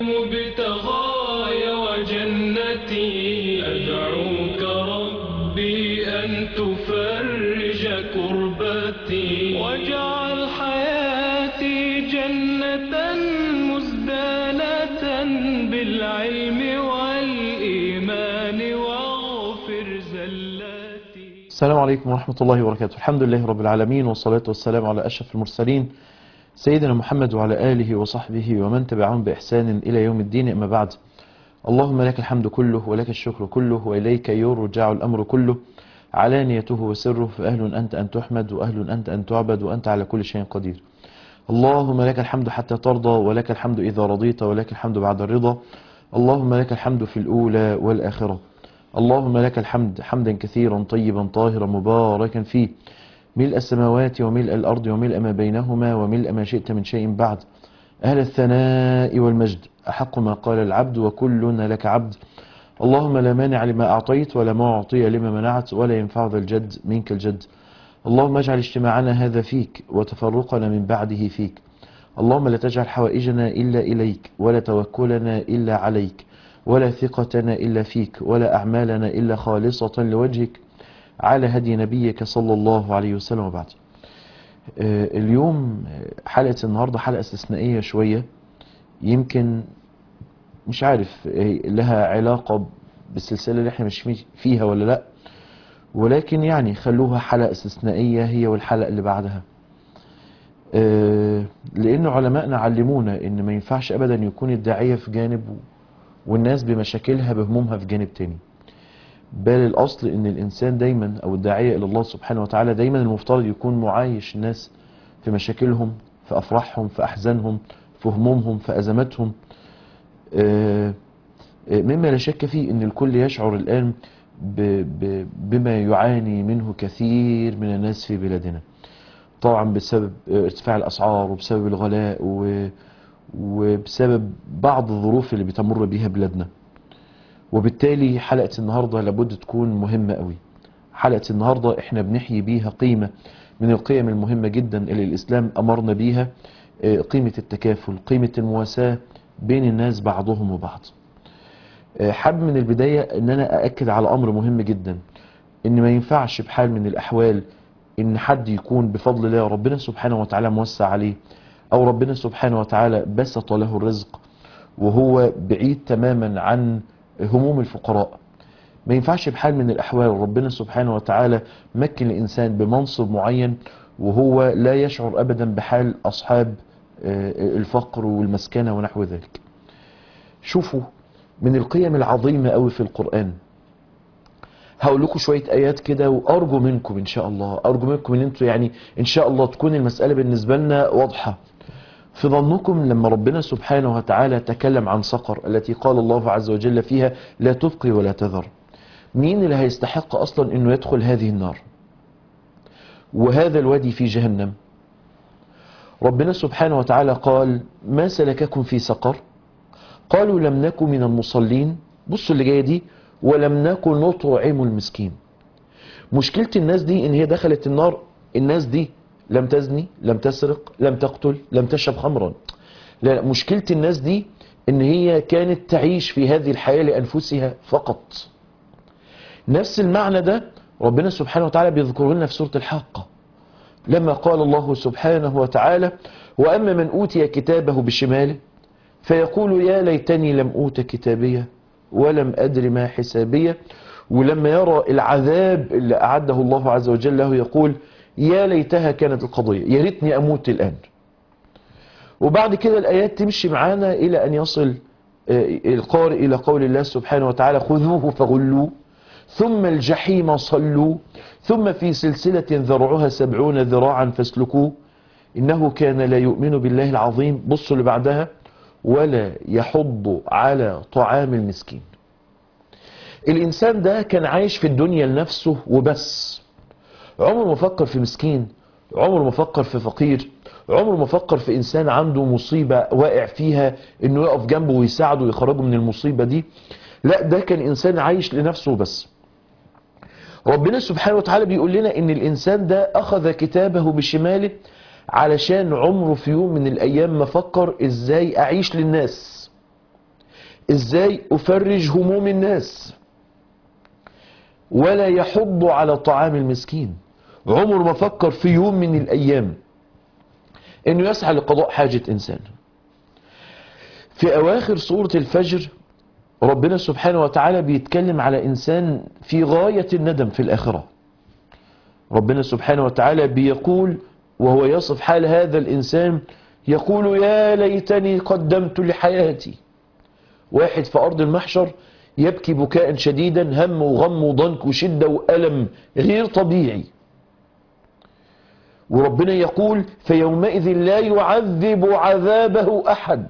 مبتغاي وجنتي أدعوك ربي أن تفرج كربتي واجعل حياتي جنة مزدانة بالعلم والإيمان واغفر زلاتي السلام عليكم ورحمة الله وبركاته الحمد لله رب العالمين والصلاة والسلام على أشرف المرسلين سيدنا محمد وعلى آله وصحبه ومن تبعهم بإحسان إلى يوم الدين أما بعد اللهم لك الحمد كله ولك الشكر كله وإليك يرجع الأمر كله علانيته وسره فأهل أنت أن تحمد وأهل أنت أن تعبد وأنت على كل شيء قدير اللهم لك الحمد حتى ترضى ولك الحمد إذا رضيت ولك الحمد بعد الرضا اللهم لك الحمد في الأولى والآخرة اللهم لك الحمد حمدا كثيرا طيبا طاهرا مباركا فيه ملء السماوات وملء الأرض وملء ما بينهما وملء ما شئت من شيء بعد أهل الثناء والمجد أحق ما قال العبد وكلنا لك عبد اللهم لا مانع لما أعطيت ولا معطي لما منعت ولا ينفع ذا الجد منك الجد اللهم اجعل اجتماعنا هذا فيك وتفرقنا من بعده فيك اللهم لا تجعل حوائجنا إلا إليك ولا توكلنا إلا عليك ولا ثقتنا إلا فيك ولا أعمالنا إلا خالصة لوجهك على هدي نبيك صلى الله عليه وسلم وبعد آه، اليوم آه، حلقة النهاردة حلقة استثنائية شوية يمكن مش عارف آه، لها علاقة بالسلسلة اللي احنا مش فيها ولا لا ولكن يعني خلوها حلقة استثنائية هي والحلقة اللي بعدها آه، لأن علمائنا علمونا إن ما ينفعش أبدا يكون الداعية في جانب والناس بمشاكلها بهمومها في جانب تاني بل الأصل إن الإنسان دايما أو الداعية إلى الله سبحانه وتعالى دايما المفترض يكون معايش الناس في مشاكلهم في أفراحهم في أحزانهم في همومهم في أزماتهم آه، آه، مما لا شك فيه إن الكل يشعر الآن ب- ب- بما يعاني منه كثير من الناس في بلادنا طبعا بسبب ارتفاع الأسعار وبسبب الغلاء و- وبسبب بعض الظروف اللي بتمر بها بلادنا وبالتالي حلقة النهاردة لابد تكون مهمة قوي حلقة النهاردة احنا بنحيي بيها قيمة من القيم المهمة جدا اللي الإسلام أمرنا بيها آه، قيمة التكافل قيمة المواساة بين الناس بعضهم وبعض آه، حابب من البداية ان انا أأكد على أمر مهم جدا ان ما ينفعش بحال من الأحوال ان حد يكون بفضل الله ربنا سبحانه وتعالى موسع عليه او ربنا سبحانه وتعالى بسط له الرزق وهو بعيد تماما عن هموم الفقراء ما ينفعش بحال من الأحوال ربنا سبحانه وتعالى مكن الإنسان بمنصب معين وهو لا يشعر أبدا بحال أصحاب آه، الفقر والمسكنة ونحو ذلك شوفوا من القيم العظيمة قوي في القرآن هقول لكم شوية آيات كده وأرجو منكم إن شاء الله أرجو منكم إن أنتوا يعني إن شاء الله تكون المسألة بالنسبة لنا واضحة في ظنكم لما ربنا سبحانه وتعالى تكلم عن سقر التي قال الله عز وجل فيها لا تبقي ولا تذر مين اللي هيستحق أصلا أنه يدخل هذه النار وهذا الوادي في جهنم ربنا سبحانه وتعالى قال ما سلككم في سقر قالوا لم نكن من المصلين بصوا اللي جايه دي ولم نكن نطعم المسكين مشكلة الناس دي ان هي دخلت النار الناس دي لم تزني لم تسرق لم تقتل لم تشرب خمرا لا لا، مشكلة الناس دي ان هي كانت تعيش في هذه الحياة لأنفسها فقط نفس المعنى ده ربنا سبحانه وتعالى بيذكره لنا في سورة الحاقة لما قال الله سبحانه وتعالى وأما من أوتي كتابه بشماله فيقول يا ليتني لم أوت كتابية ولم أدر ما حسابية ولما يرى العذاب اللي أعده الله عز وجل له يقول يا ليتها كانت القضية يا ريتني أموت الآن وبعد كده الآيات تمشي معانا إلى أن يصل آه، القارئ إلى قول الله سبحانه وتعالى خذوه فغلوه ثم الجحيم صلوا ثم في سلسلة ذرعها سبعون ذراعا فاسلكوه إنه كان لا يؤمن بالله العظيم بصوا اللي بعدها ولا يحض على طعام المسكين الإنسان ده كان عايش في الدنيا لنفسه وبس عمره ما فكر في مسكين عمره ما فكر في فقير عمره ما فكر في إنسان عنده مصيبة واقع فيها إنه يقف جنبه ويساعده ويخرجه من المصيبة دي لا ده كان إنسان عايش لنفسه بس ربنا سبحانه وتعالى بيقول لنا ان الانسان ده اخذ كتابه بشماله علشان عمره في يوم من الايام ما فكر ازاي اعيش للناس ازاي افرج هموم الناس ولا يحض على طعام المسكين عمر ما فكر في يوم من الايام انه يسعى لقضاء حاجة انسان في اواخر سورة الفجر ربنا سبحانه وتعالى بيتكلم على انسان في غاية الندم في الاخرة ربنا سبحانه وتعالى بيقول وهو يصف حال هذا الانسان يقول يا ليتني قدمت لحياتي واحد في ارض المحشر يبكي بكاء شديدا هم وغم وضنك وشدة وألم غير طبيعي وربنا يقول فيومئذ لا يعذب عذابه أحد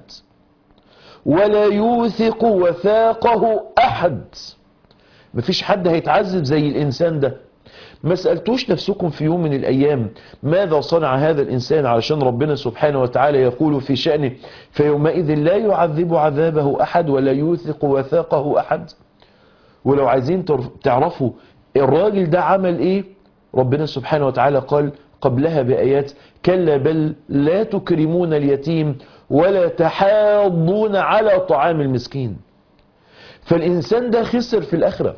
ولا يوثق وثاقه أحد مفيش حد هيتعذب زي الإنسان ده ما سألتوش نفسكم في يوم من الأيام ماذا صنع هذا الإنسان علشان ربنا سبحانه وتعالى يقول في شأنه فيومئذ لا يعذب عذابه أحد ولا يوثق وثاقه أحد ولو عايزين تعرفوا الراجل ده عمل إيه ربنا سبحانه وتعالى قال قبلها بآيات كلا بل لا تكرمون اليتيم ولا تحاضون على طعام المسكين فالإنسان ده خسر في الآخرة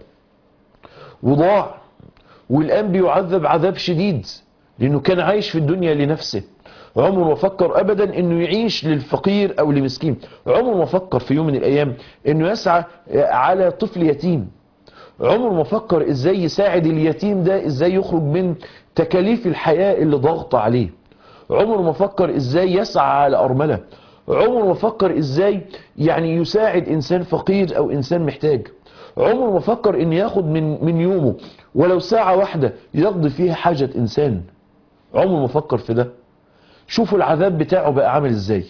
وضاع والآن بيعذب عذاب شديد لأنه كان عايش في الدنيا لنفسه عمره ما فكر أبدا أنه يعيش للفقير أو لمسكين عمره ما فكر في يوم من الأيام أنه يسعى على طفل يتيم عمره ما فكر إزاي يساعد اليتيم ده إزاي يخرج من تكاليف الحياة اللي ضغط عليه عمره ما فكر إزاي يسعى على أرملة عمره ما فكر إزاي يعني يساعد إنسان فقير أو إنسان محتاج عمره ما فكر ان ياخد من من يومه ولو ساعة واحدة يقضي فيها حاجة انسان عمره ما فكر في ده شوفوا العذاب بتاعه بقى عامل ازاي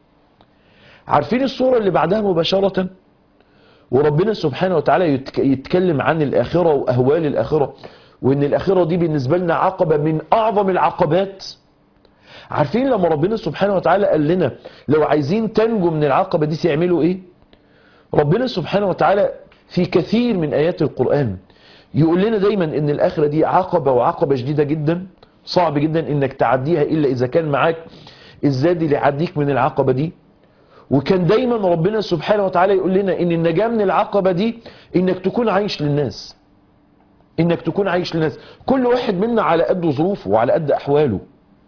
عارفين الصورة اللي بعدها مباشرة وربنا سبحانه وتعالى يتكلم عن الآخرة وأهوال الآخرة وإن الآخرة دي بالنسبة لنا عقبة من أعظم العقبات عارفين لما ربنا سبحانه وتعالى قال لنا لو عايزين تنجوا من العقبة دي تعملوا إيه ربنا سبحانه وتعالى في كثير من آيات القرآن يقول لنا دايما ان الآخرة دي عقبة وعقبة جديدة جدا صعب جدا انك تعديها الا اذا كان معاك الزاد اللي يعديك من العقبة دي وكان دايما ربنا سبحانه وتعالى يقول لنا ان النجاة من العقبة دي انك تكون عايش للناس انك تكون عايش للناس كل واحد منا على قد ظروفه وعلى قد احواله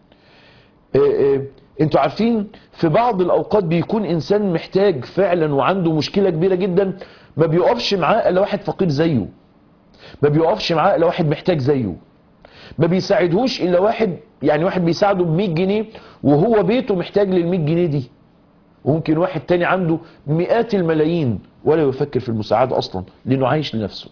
اه اه انتوا عارفين في بعض الاوقات بيكون انسان محتاج فعلا وعنده مشكلة كبيرة جدا ما بيقفش معاه الا واحد فقير زيه ما بيقفش معاه الا واحد محتاج زيه ما بيساعدهوش الا واحد يعني واحد بيساعده ب 100 جنيه وهو بيته محتاج لل 100 جنيه دي وممكن واحد تاني عنده مئات الملايين ولا يفكر في المساعدة اصلا لانه عايش لنفسه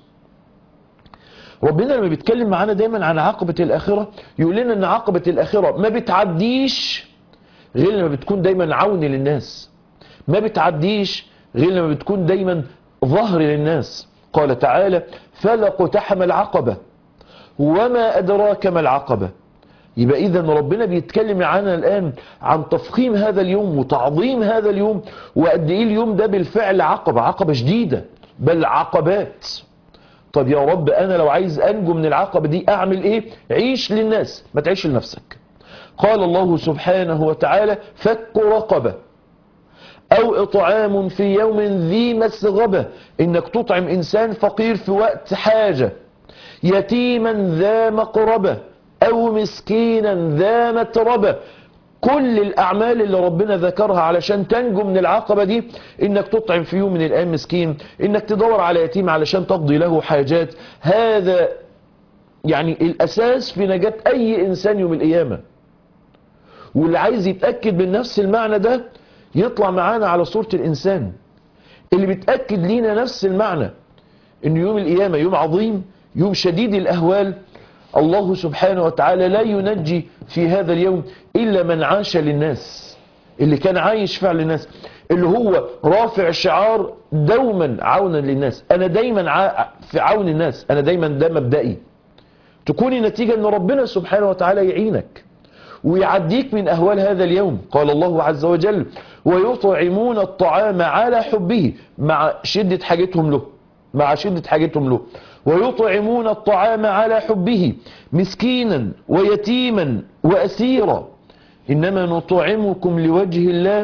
ربنا لما بيتكلم معانا دايما عن عقبة الاخرة يقول لنا ان عقبة الاخرة ما بتعديش غير لما بتكون دايما عون للناس ما بتعديش غير لما بتكون دايما ظهر للناس قال تعالى فلا اقتحم العقبة وما أدراك ما العقبة يبقى إذا ربنا بيتكلم معانا الآن عن تفخيم هذا اليوم وتعظيم هذا اليوم وقد إيه اليوم ده بالفعل عقبة عقبة شديدة بل عقبات طب يا رب أنا لو عايز أنجو من العقبة دي أعمل إيه عيش للناس ما تعيش لنفسك قال الله سبحانه وتعالى فك رقبة أو إطعام في يوم ذي مسغبة إنك تطعم إنسان فقير في وقت حاجة يتيما ذا مقربة أو مسكينا ذا متربة كل الأعمال اللي ربنا ذكرها علشان تنجو من العقبة دي إنك تطعم في يوم من الأيام مسكين إنك تدور على يتيم علشان تقضي له حاجات هذا يعني الأساس في نجاة أي إنسان يوم القيامة واللي عايز يتأكد من نفس المعنى ده يطلع معانا على صورة الإنسان اللي بتأكد لينا نفس المعنى إن يوم القيامة يوم عظيم يوم شديد الأهوال الله سبحانه وتعالى لا ينجي في هذا اليوم إلا من عاش للناس اللي كان عايش فعل الناس اللي هو رافع شعار دوما عونا للناس أنا دايما في عون الناس أنا دايما ده مبدئي تكوني نتيجة أن ربنا سبحانه وتعالى يعينك ويعديك من أهوال هذا اليوم قال الله عز وجل ويطعمون الطعام على حبه مع شدة حاجتهم له مع شدة حاجتهم له ويطعمون الطعام على حبه مسكينا ويتيما وأسيرا إنما نطعمكم لوجه الله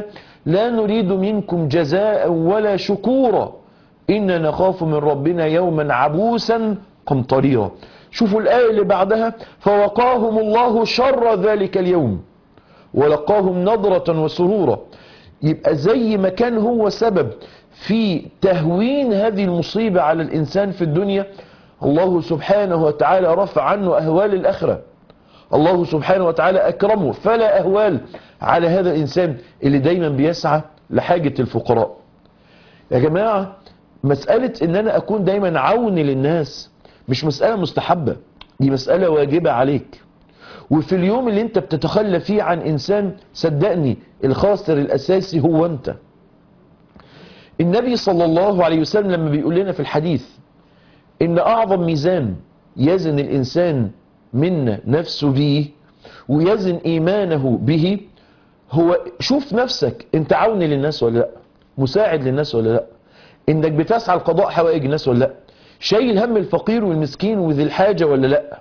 لا نريد منكم جزاء ولا شكورا إنا نخاف من ربنا يوما عبوسا قمطريرا شوفوا الآية اللي بعدها فوقاهم الله شر ذلك اليوم ولقاهم نظرة وسرورا يبقى زي ما كان هو سبب في تهوين هذه المصيبة على الإنسان في الدنيا الله سبحانه وتعالى رفع عنه أهوال الآخرة الله سبحانه وتعالى أكرمه فلا أهوال على هذا الإنسان اللي دايما بيسعى لحاجة الفقراء يا جماعة مسألة ان انا اكون دايما عون للناس مش مسألة مستحبة دي مسألة واجبة عليك وفي اليوم اللي انت بتتخلى فيه عن انسان صدقني الخاسر الاساسي هو انت النبي صلى الله عليه وسلم لما بيقول لنا في الحديث ان اعظم ميزان يزن الانسان منا نفسه به ويزن ايمانه به هو شوف نفسك انت عون للناس ولا لا مساعد للناس ولا لا انك بتسعى لقضاء حوائج الناس ولا لا شايل هم الفقير والمسكين وذي الحاجة ولا لا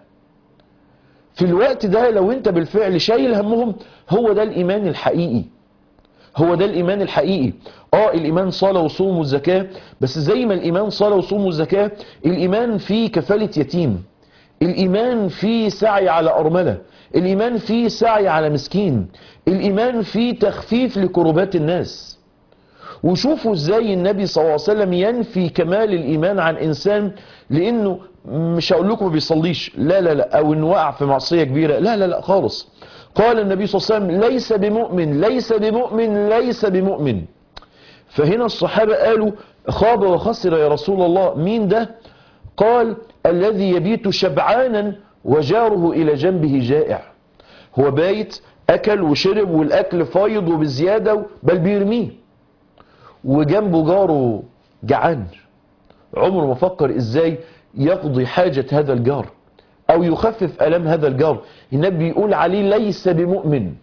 في الوقت ده لو انت بالفعل شايل همهم هو ده الايمان الحقيقي هو ده الايمان الحقيقي اه الايمان صلاة وصوم والزكاة بس زي ما الايمان صلاة وصوم والزكاة الايمان فيه كفالة يتيم الايمان فيه سعي على ارملة الايمان فيه سعي على مسكين الايمان فيه تخفيف لكربات الناس وشوفوا ازاي النبي صلى الله عليه وسلم ينفي كمال الايمان عن انسان لانه مش هقول لكم ما بيصليش لا لا لا او انه وقع في معصيه كبيره لا لا لا خالص قال النبي صلى الله عليه وسلم ليس بمؤمن ليس بمؤمن ليس بمؤمن فهنا الصحابه قالوا خاب وخسر يا رسول الله مين ده قال الذي يبيت شبعانا وجاره الى جنبه جائع هو بايت اكل وشرب والاكل فايض وبزياده بل بيرميه وجنبه جاره جعان عمره ما فكر ازاي يقضي حاجة هذا الجار او يخفف الام هذا الجار النبي بيقول عليه ليس بمؤمن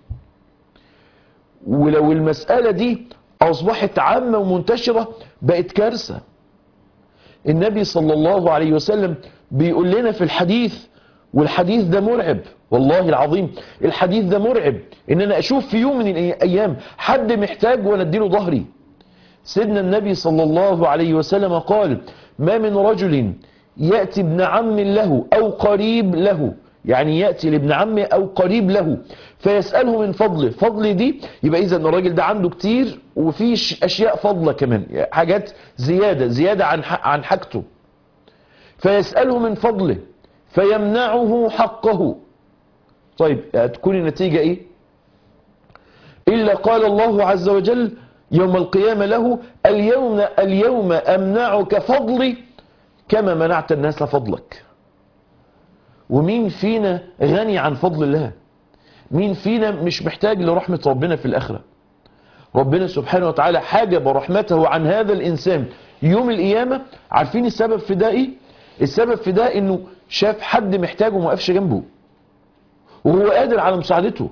ولو المسألة دي اصبحت عامة ومنتشرة بقت كارثة النبي صلى الله عليه وسلم بيقول لنا في الحديث والحديث ده مرعب والله العظيم الحديث ده مرعب ان انا اشوف في يوم من الايام حد محتاج وانا اديله ظهري سيدنا النبي صلى الله عليه وسلم قال ما من رجل يأتي ابن عم له أو قريب له يعني يأتي لابن عمه أو قريب له فيسأله من فضله فضل دي يبقى إذا الراجل ده عنده كتير وفي أشياء فضلة كمان حاجات زيادة زيادة عن عن حاجته فيسأله من فضله فيمنعه حقه طيب هتكون النتيجة إيه إلا قال الله عز وجل يوم القيامة له اليوم اليوم أمنعك فضلي كما منعت الناس فضلك ومين فينا غني عن فضل الله مين فينا مش محتاج لرحمة ربنا في الآخرة ربنا سبحانه وتعالى حاجب رحمته عن هذا الإنسان يوم القيامة عارفين السبب في ده إيه السبب في ده إنه شاف حد محتاجه وما وقفش جنبه وهو قادر على مساعدته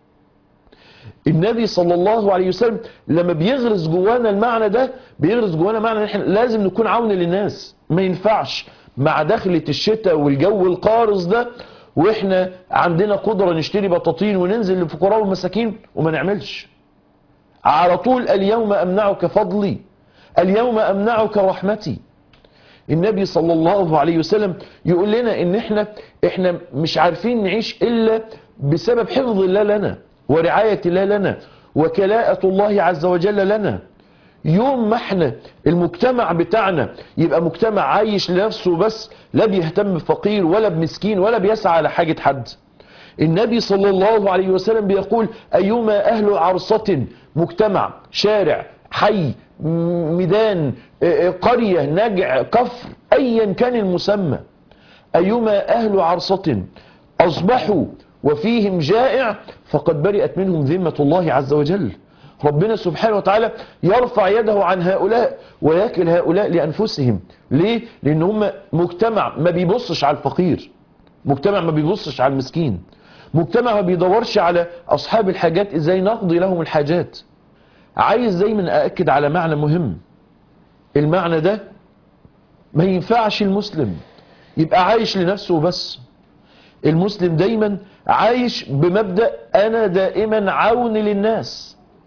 النبي صلى الله عليه وسلم لما بيغرس جوانا المعنى ده بيغرس جوانا معنى ان احنا لازم نكون عون للناس ما ينفعش مع دخلة الشتاء والجو القارص ده واحنا عندنا قدرة نشتري بطاطين وننزل للفقراء والمساكين وما نعملش على طول اليوم امنعك فضلي اليوم امنعك رحمتي النبي صلى الله عليه وسلم يقول لنا ان احنا احنا مش عارفين نعيش الا بسبب حفظ الله لنا ورعاية الله لنا وكلاءة الله عز وجل لنا يوم ما احنا المجتمع بتاعنا يبقى مجتمع عايش لنفسه بس لا بيهتم بفقير ولا بمسكين ولا بيسعى على حاجة حد النبي صلى الله عليه وسلم بيقول أيما أهل عرصة مجتمع شارع حي ميدان قرية نجع كفر أيا كان المسمى أيما أهل عرصة أصبحوا وفيهم جائع فقد برئت منهم ذمة الله عز وجل ربنا سبحانه وتعالى يرفع يده عن هؤلاء ويكل هؤلاء لأنفسهم ليه؟ لأن هم مجتمع ما بيبصش على الفقير مجتمع ما بيبصش على المسكين مجتمع ما بيدورش على أصحاب الحاجات إزاي نقضي لهم الحاجات عايز دايما أأكد على معنى مهم المعنى ده ما ينفعش المسلم يبقى عايش لنفسه بس المسلم دايما عايش بمبدأ أنا دائما عون للناس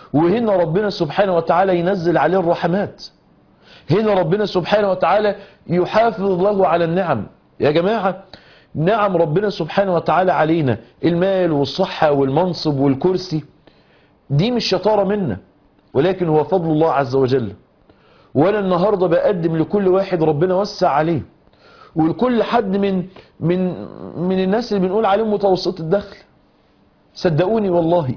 وهنا ربنا سبحانه وتعالى ينزل عليه الرحمات هنا ربنا سبحانه وتعالى يحافظ له على النعم يا جماعة نعم ربنا سبحانه وتعالى علينا المال والصحة والمنصب والكرسي دي مش شطارة منا ولكن هو فضل الله عز وجل وانا النهاردة بقدم لكل واحد ربنا وسع عليه ولكل حد من من من الناس اللي بنقول عليهم متوسط الدخل صدقوني والله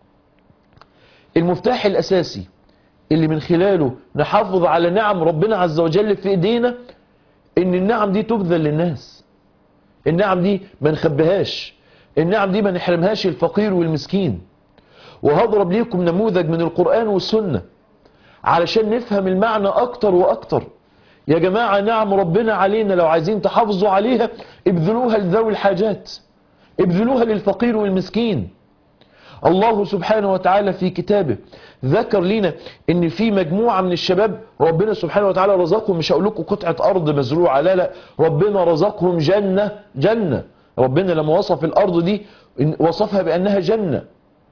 المفتاح الاساسي اللي من خلاله نحافظ على نعم ربنا عز وجل في ايدينا ان النعم دي تبذل للناس النعم دي ما نخبيهاش النعم دي ما نحرمهاش الفقير والمسكين وهضرب ليكم نموذج من القرآن والسنة علشان نفهم المعنى اكتر واكتر يا جماعة نعم ربنا علينا لو عايزين تحافظوا عليها ابذلوها لذوي الحاجات ابذلوها للفقير والمسكين الله سبحانه وتعالى في كتابه ذكر لنا ان في مجموعة من الشباب ربنا سبحانه وتعالى رزقهم مش هقول لكم قطعة ارض مزروعة لا لا ربنا رزقهم جنة جنة ربنا لما وصف الارض دي وصفها بانها جنة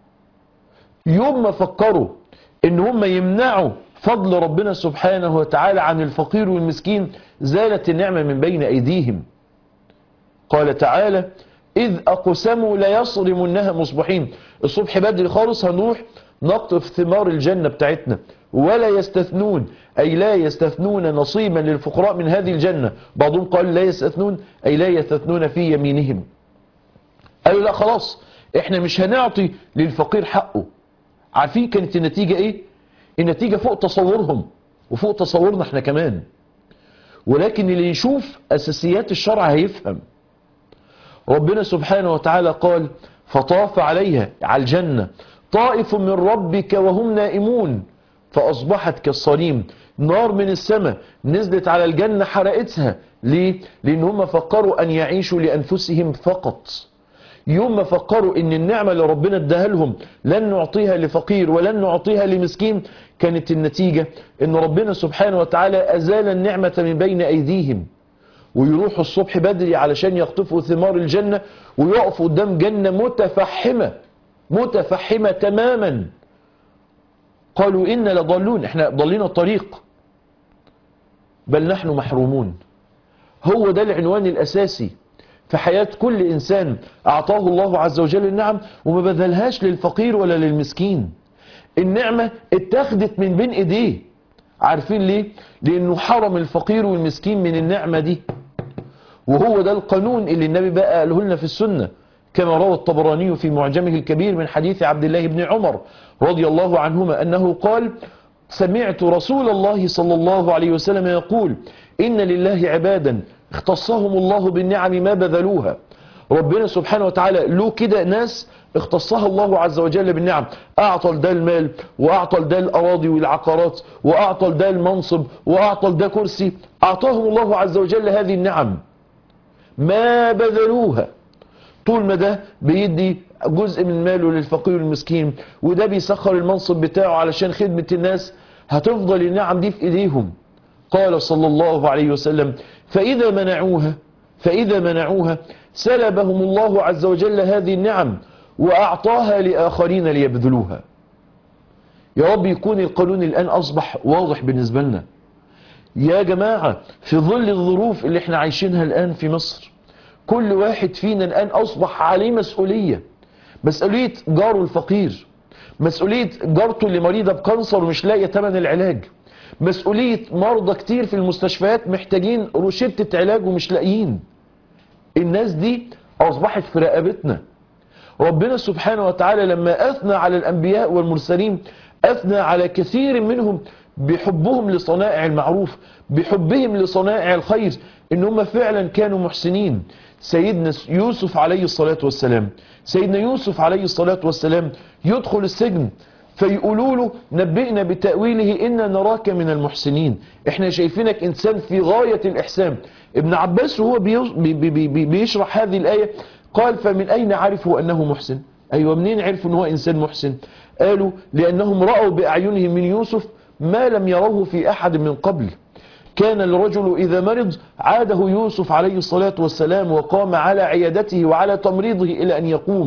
يوم ما فكروا ان هم يمنعوا فضل ربنا سبحانه وتعالى عن الفقير والمسكين زالت النعمة من بين ايديهم قال تعالى إذ أقسموا ليصرمنها مصبحين الصبح بدري خالص هنروح نقطف ثمار الجنة بتاعتنا ولا يستثنون أي لا يستثنون نصيبا للفقراء من هذه الجنة بعضهم قال لا يستثنون أي لا يستثنون في يمينهم قالوا لا خلاص احنا مش هنعطي للفقير حقه عارفين كانت النتيجة ايه النتيجة فوق تصورهم وفوق تصورنا احنا كمان ولكن اللي يشوف أساسيات الشرع هيفهم ربنا سبحانه وتعالى قال فطاف عليها على الجنة طائف من ربك وهم نائمون فأصبحت كالصريم نار من السماء نزلت على الجنة حرقتها ليه؟ لأن هم فكروا أن يعيشوا لأنفسهم فقط يوم ما فكروا ان النعمة اللي ربنا اداها لهم لن نعطيها لفقير ولن نعطيها لمسكين كانت النتيجة ان ربنا سبحانه وتعالى ازال النعمة من بين ايديهم ويروحوا الصبح بدري علشان يقطفوا ثمار الجنة ويقفوا قدام جنة متفحمة متفحمة تماما قالوا إن لضالون احنا ضلينا الطريق بل نحن محرومون هو ده العنوان الأساسي في حياة كل إنسان أعطاه الله عز وجل النعم وما بذلهاش للفقير ولا للمسكين النعمة اتخذت من بين ايديه عارفين ليه لانه حرم الفقير والمسكين من النعمة دي وهو ده القانون اللي النبي بقى قاله لنا في السنة كما روى الطبراني في معجمه الكبير من حديث عبد الله بن عمر رضي الله عنهما أنه قال سمعت رسول الله صلى الله عليه وسلم يقول إن لله عبادا اختصهم الله بالنعم ما بذلوها ربنا سبحانه وتعالى له كده ناس اختصها الله عز وجل بالنعم اعطى لده المال واعطى لده الاراضي والعقارات واعطى لده المنصب واعطى لده كرسي اعطاهم الله عز وجل هذه النعم ما بذلوها طول ما ده بيدي جزء من ماله للفقير والمسكين وده بيسخر المنصب بتاعه علشان خدمة الناس هتفضل النعم دي في ايديهم قال صلى الله عليه وسلم فإذا منعوها فإذا منعوها سلبهم الله عز وجل هذه النعم وأعطاها لآخرين ليبذلوها يا رب يكون القانون الآن أصبح واضح بالنسبة لنا يا جماعة في ظل الظروف اللي احنا عايشينها الآن في مصر كل واحد فينا الآن أصبح عليه مسؤولية مسؤولية جاره الفقير مسؤولية جارته اللي مريضة بكانسر ومش لاقية ثمن العلاج مسؤولية مرضى كتير في المستشفيات محتاجين روشتة علاج ومش لاقيين الناس دي أصبحت في رقبتنا ربنا سبحانه وتعالى لما أثنى على الأنبياء والمرسلين أثنى على كثير منهم بحبهم لصنائع المعروف بحبهم لصنائع الخير إن هم فعلا كانوا محسنين سيدنا يوسف عليه الصلاة والسلام سيدنا يوسف عليه الصلاة والسلام يدخل السجن فيقولوا له نبئنا بتأويله إنا نراك من المحسنين احنا شايفينك إنسان في غاية الإحسان ابن عباس وهو بي بي بي بيشرح هذه الآية قال فمن أين عرفوا أنه محسن أيوة منين عرفوا أنه إنسان محسن قالوا لأنهم رأوا بأعينهم من يوسف ما لم يروه في أحد من قبل كان الرجل إذا مرض عاده يوسف عليه الصلاة والسلام وقام على عيادته وعلى تمريضه إلى أن يقوم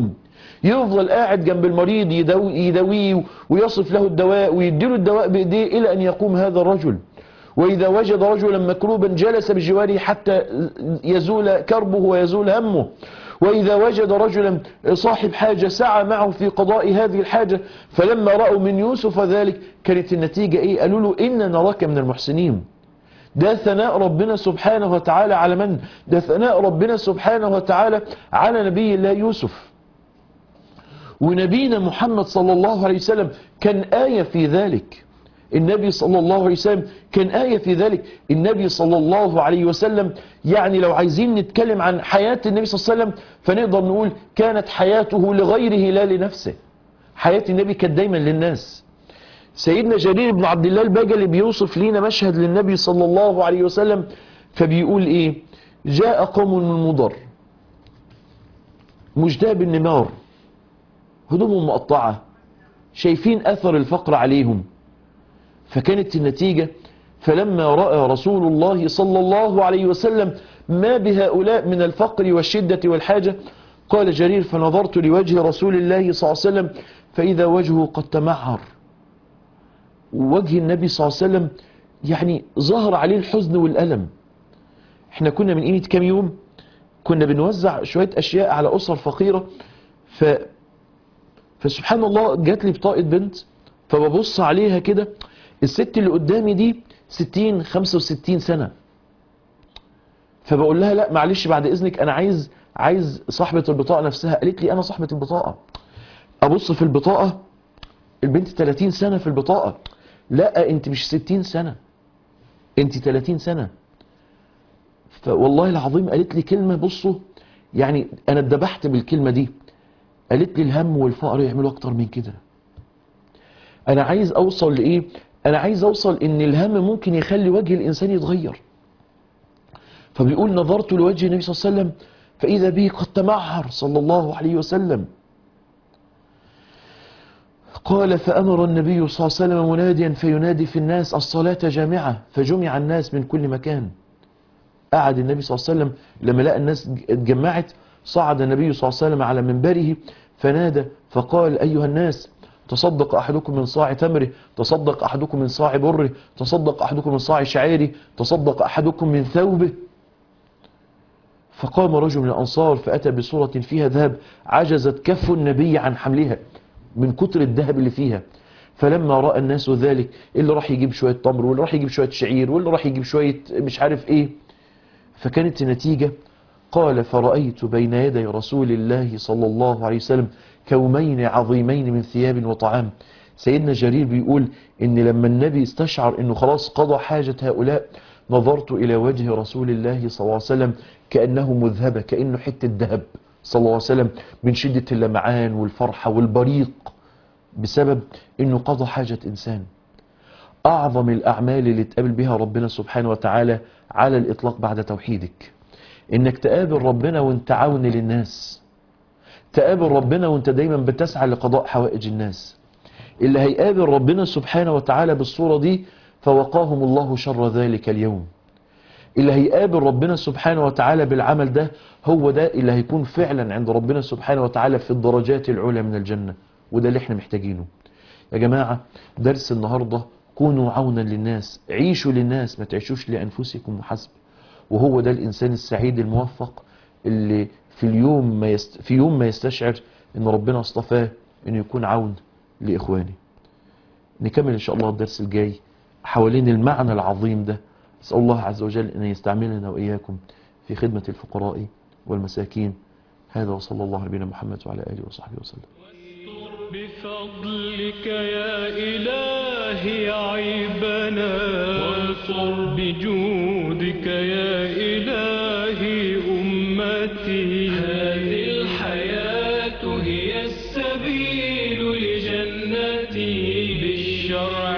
يفضل قاعد جنب المريض يداوي يداويه ويصف له الدواء ويديله الدواء بإيديه إلى أن يقوم هذا الرجل وإذا وجد رجلا مكروبا جلس بجواره حتى يزول كربه ويزول همه وإذا وجد رجلا صاحب حاجة سعى معه في قضاء هذه الحاجة فلما رأوا من يوسف ذلك كانت النتيجة إيه قالوا له إن نراك من المحسنين ده ثناء ربنا سبحانه وتعالى على من ده ثناء ربنا سبحانه وتعالى على نبي الله يوسف ونبينا محمد صلى الله عليه وسلم كان آية في ذلك النبي صلى الله عليه وسلم كان آية في ذلك النبي صلى الله عليه وسلم يعني لو عايزين نتكلم عن حياة النبي صلى الله عليه وسلم فنقدر نقول كانت حياته لغيره لا لنفسه حياة النبي كانت دايما للناس سيدنا جرير بن عبد الله البجلي بيوصف لينا مشهد للنبي صلى الله عليه وسلم فبيقول ايه جاء قوم من مضر مجداب النمار هدومهم مقطعة شايفين أثر الفقر عليهم فكانت النتيجة فلما رأى رسول الله صلى الله عليه وسلم ما بهؤلاء من الفقر والشدة والحاجة قال جرير فنظرت لوجه رسول الله صلى الله عليه وسلم فإذا وجهه قد تمعر ووجه النبي صلى الله عليه وسلم يعني ظهر عليه الحزن والألم احنا كنا من قيمة كام يوم كنا بنوزع شوية أشياء على أسر فقيرة ف فسبحان الله جات لي بطاقة بنت فببص عليها كده الست اللي قدامي دي 60 65 سنة فبقول لها لا معلش بعد اذنك انا عايز عايز صاحبة البطاقة نفسها قالت لي انا صاحبة البطاقة ابص في البطاقة البنت 30 سنة في البطاقة لا انت مش 60 سنة انت 30 سنة فوالله العظيم قالت لي كلمة بصوا يعني انا اتدبحت بالكلمة دي قالت لي الهم والفقر يعملوا اكتر من كده انا عايز اوصل لايه انا عايز اوصل ان الهم ممكن يخلي وجه الانسان يتغير فبيقول نظرت لوجه النبي صلى الله عليه وسلم فاذا به قد تمعر صلى الله عليه وسلم قال فامر النبي صلى الله عليه وسلم مناديا فينادي في الناس الصلاه جامعه فجمع الناس من كل مكان قعد النبي صلى الله عليه وسلم لما لقى الناس اتجمعت صعد النبي صلى الله عليه وسلم على منبره فنادى فقال ايها الناس تصدق أحدكم من صاع تمره تصدق أحدكم من صاع بره تصدق أحدكم من صاع شعيره تصدق أحدكم من ثوبه فقام رجل من الأنصار فأتى بصورة فيها ذهب عجزت كف النبي عن حملها من كتر الذهب اللي فيها فلما رأى الناس ذلك اللي راح يجيب شوية تمر واللي راح يجيب شوية شعير واللي راح يجيب شوية مش عارف ايه فكانت النتيجة قال فرأيت بين يدي رسول الله صلى الله عليه وسلم كومين عظيمين من ثياب وطعام سيدنا جرير بيقول ان لما النبي استشعر انه خلاص قضى حاجة هؤلاء نظرت الى وجه رسول الله صلى الله عليه وسلم كأنه مذهبة كأنه حتة ذهب صلى الله عليه وسلم من شدة اللمعان والفرحة والبريق بسبب انه قضى حاجة انسان اعظم الاعمال اللي تقابل بها ربنا سبحانه وتعالى على الاطلاق بعد توحيدك انك تقابل ربنا وانت عون للناس تقابل ربنا وانت دايما بتسعى لقضاء حوائج الناس اللي هيقابل ربنا سبحانه وتعالى بالصورة دي فوقاهم الله شر ذلك اليوم اللي هيقابل ربنا سبحانه وتعالى بالعمل ده هو ده اللي هيكون فعلا عند ربنا سبحانه وتعالى في الدرجات العلى من الجنة وده اللي احنا محتاجينه يا جماعة درس النهاردة كونوا عونا للناس عيشوا للناس ما تعيشوش لأنفسكم وحسب وهو ده الإنسان السعيد الموفق اللي في اليوم ما يست... في يوم ما يستشعر ان ربنا اصطفاه انه يكون عون لاخوانه نكمل ان شاء الله الدرس الجاي حوالين المعنى العظيم ده اسال الله عز وجل ان يستعملنا واياكم في خدمه الفقراء والمساكين هذا وصلى الله على نبينا محمد وعلى اله وصحبه وسلم بفضلك يا إلهي عيبنا وانصر بجودك يا إلهي أمتي هذه الحياة هي السبيل لجنتي بالشرع